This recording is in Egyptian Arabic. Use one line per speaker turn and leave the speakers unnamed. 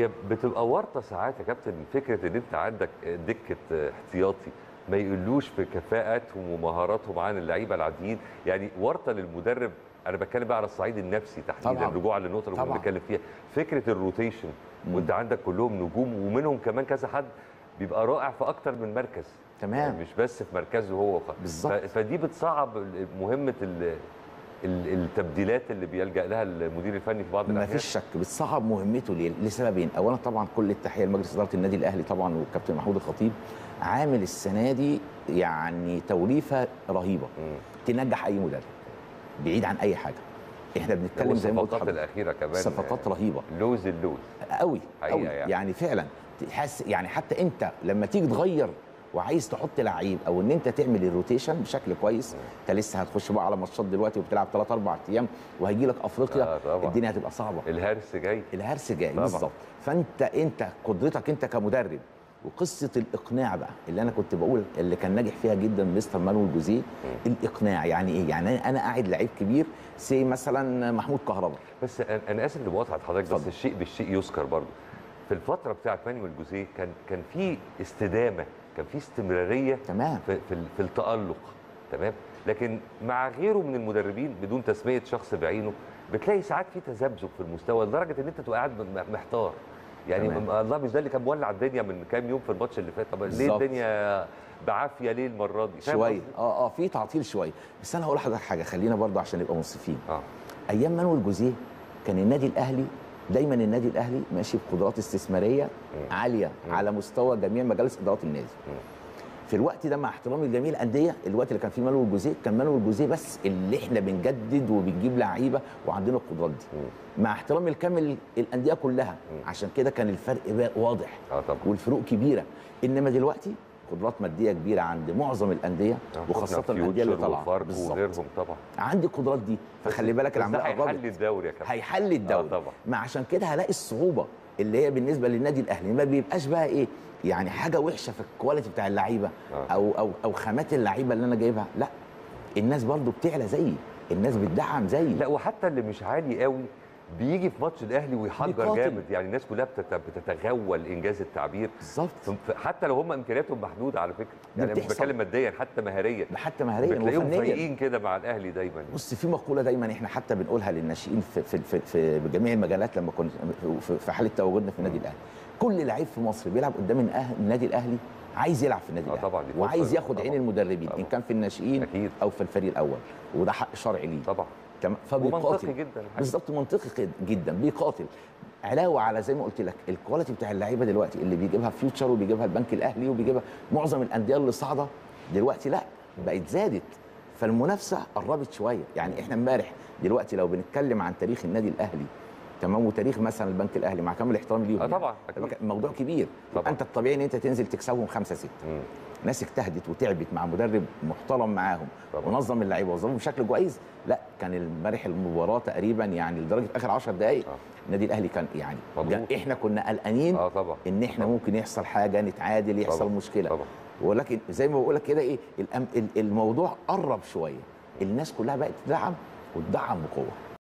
هي بتبقى ورطه ساعات يا كابتن فكره ان انت عندك دكه احتياطي ما يقولوش في كفاءتهم ومهاراتهم عن اللعيبه العاديين يعني ورطه للمدرب انا بتكلم بقى على الصعيد النفسي تحديدا
طبعاً.
رجوعا للنقطه اللي كنا
طبعاً.
بنتكلم فيها فكره الروتيشن وانت عندك كلهم نجوم ومنهم كمان كذا حد بيبقى رائع في اكتر من مركز
تمام.
يعني مش بس في مركزه هو وخ-
بالظبط.
ف- فدي بتصعب ال- مهمه ال- ال- التبديلات اللي بيلجا لها المدير الفني في بعض
ما
الاحيان
فيش شك بتصعب مهمته ليه؟ لسببين، اولا طبعا كل التحيه لمجلس اداره النادي الاهلي طبعا والكابتن محمود الخطيب عامل السنه دي يعني توليفه رهيبه
مم.
تنجح اي مدرب بعيد عن اي حاجه. احنا بنتكلم زي ما قلت
والصفقات
لحضرتك
الاخيره كمان
صفقات رهيبه
لوز اللوز
قوي
حقيقة
قوي
يعني.
يعني. يعني فعلا تحس يعني حتى انت لما تيجي تغير وعايز تحط لعيب او ان انت تعمل الروتيشن بشكل كويس انت لسه هتخش بقى على ماتشات دلوقتي وبتلعب 3 4 ايام وهيجي لك افريقيا
آه طبعاً.
الدنيا هتبقى صعبه
الهرس جاي
الهرس جاي
طبعاً.
بالظبط فانت انت قدرتك انت كمدرب وقصه الاقناع بقى اللي انا كنت بقول اللي كان ناجح فيها جدا مستر مانويل جوزيه الاقناع يعني ايه يعني انا قاعد لعيب كبير سي مثلا محمود كهربا
بس انا أنا اسف لمقاطعه حضرتك بس
اتفضل.
الشيء بالشيء يذكر برضه في الفتره بتاعت مانويل جوزيه كان كان في استدامه كان في استمراريه
تمام
في في, ال- في التالق تمام لكن مع غيره من المدربين بدون تسميه شخص بعينه بتلاقي ساعات في تذبذب في المستوى لدرجه ان انت تبقى قاعد م- محتار يعني
تمام.
م- الله مش ده اللي كان مولع الدنيا من كام يوم في الماتش اللي فات طب ليه
بالظبط.
الدنيا بعافيه ليه المره دي فاهم
شويه
قصدي؟
اه اه في تعطيل شويه بس انا هقول لحضرتك حاجه خلينا برضه عشان نبقى منصفين
اه
ايام مانويل جوزيه كان النادي الاهلي دايما النادي الاهلي ماشي بقدرات استثماريه عاليه على مستوى جميع مجالس ادارات النادي في الوقت ده مع احترامي لجميع الانديه الوقت اللي كان فيه مانويل جوزيه كان مانويل جوزيه بس اللي احنا بنجدد وبنجيب لعيبه وعندنا القدرات دي مع احترامي الكامل الانديه كلها عشان كده كان الفرق بقى واضح
اه طبعا
والفروق كبيره انما دلوقتي قدرات ماديه كبيره عند معظم الانديه
آه،
وخاصه
شفنا
الانديه اللي
فيوتشر
طالعه
وفاركو
بالظبط
وغيرهم طبعا
عندي القدرات دي فخلي بالك
بس ده
العمليه قربت
هيحل الدوري يا كابتن
هيحل الدوري
آه طبعا.
ما عشان كده هلاقي الصعوبه اللي هي بالنسبه للنادي الاهلي ما بيبقاش بقى ايه يعني حاجه وحشه في الكواليتي بتاع اللعيبه
آه.
او او او خامات اللعيبه اللي انا جايبها لا الناس برضو بتعلى زيي الناس بتدعم زيي
لا وحتى اللي مش عالي قوي بيجي في ماتش الاهلي ويحجر
بيقاتل.
جامد يعني الناس كلها بتت- بتتغول انجاز التعبير
بالظبط
ف- ف- حتى لو هم امكانياتهم محدوده على فكره يعني أنا مش
بتحصل.
بتكلم ماديا حتى مهريا
ده حتى مهريا
بتلاقيهم
وفنيا
فايقين كده مع الاهلي دايما
بص في مقوله دايما احنا حتى بنقولها للناشئين في في في, في بجميع المجالات لما كنا في, في حاله تواجدنا في النادي الاهلي كل لعيب في مصر بيلعب قدام الأه- النادي الاهلي عايز يلعب في النادي
آه
الاهلي
طبعاً، دي فرصة
وعايز ياخد
طبعاً.
عين المدربين
طبعاً.
ان كان في الناشئين
أكيد.
او في الفريق الاول وده حق شرعي ليه
طبعا
تمام
ومنطقي
فبيقاتل
جدا الحقيقة.
بالظبط منطقي كد- جدا بيقاتل علاوه على زي ما قلت لك الكواليتي بتاع اللعيبه دلوقتي اللي بيجيبها فيوتشر وبيجيبها البنك الاهلي وبيجيبها معظم الانديه اللي صاعده دلوقتي لا بقت زادت فالمنافسه قربت شويه يعني احنا امبارح دلوقتي لو بنتكلم عن تاريخ النادي الاهلي تمام وتاريخ مثلا البنك الاهلي مع كامل احترامي ليهم
اه
يعني.
طبعا اكيد
موضوع كبير
طبعاً.
يبقى انت الطبيعي ان انت تنزل تكسبهم خمسة ستة
مم.
ناس اجتهدت وتعبت مع مدرب محترم معاهم
طبعاً.
ونظم اللعيبه وظبطهم بشكل كويس لا كان امبارح المباراه تقريبا يعني لدرجه في اخر 10 دقائق
آه.
النادي الاهلي كان يعني
مضغوط.
جا- احنا كنا قلقانين
اه طبعا
ان احنا
طبعاً.
ممكن يحصل حاجه نتعادل يحصل
طبعاً.
مشكله
طبعا
ولكن زي ما بقول لك كده ايه الأم- ال- الموضوع قرب شويه الناس كلها بقت تدعم وتدعم بقوه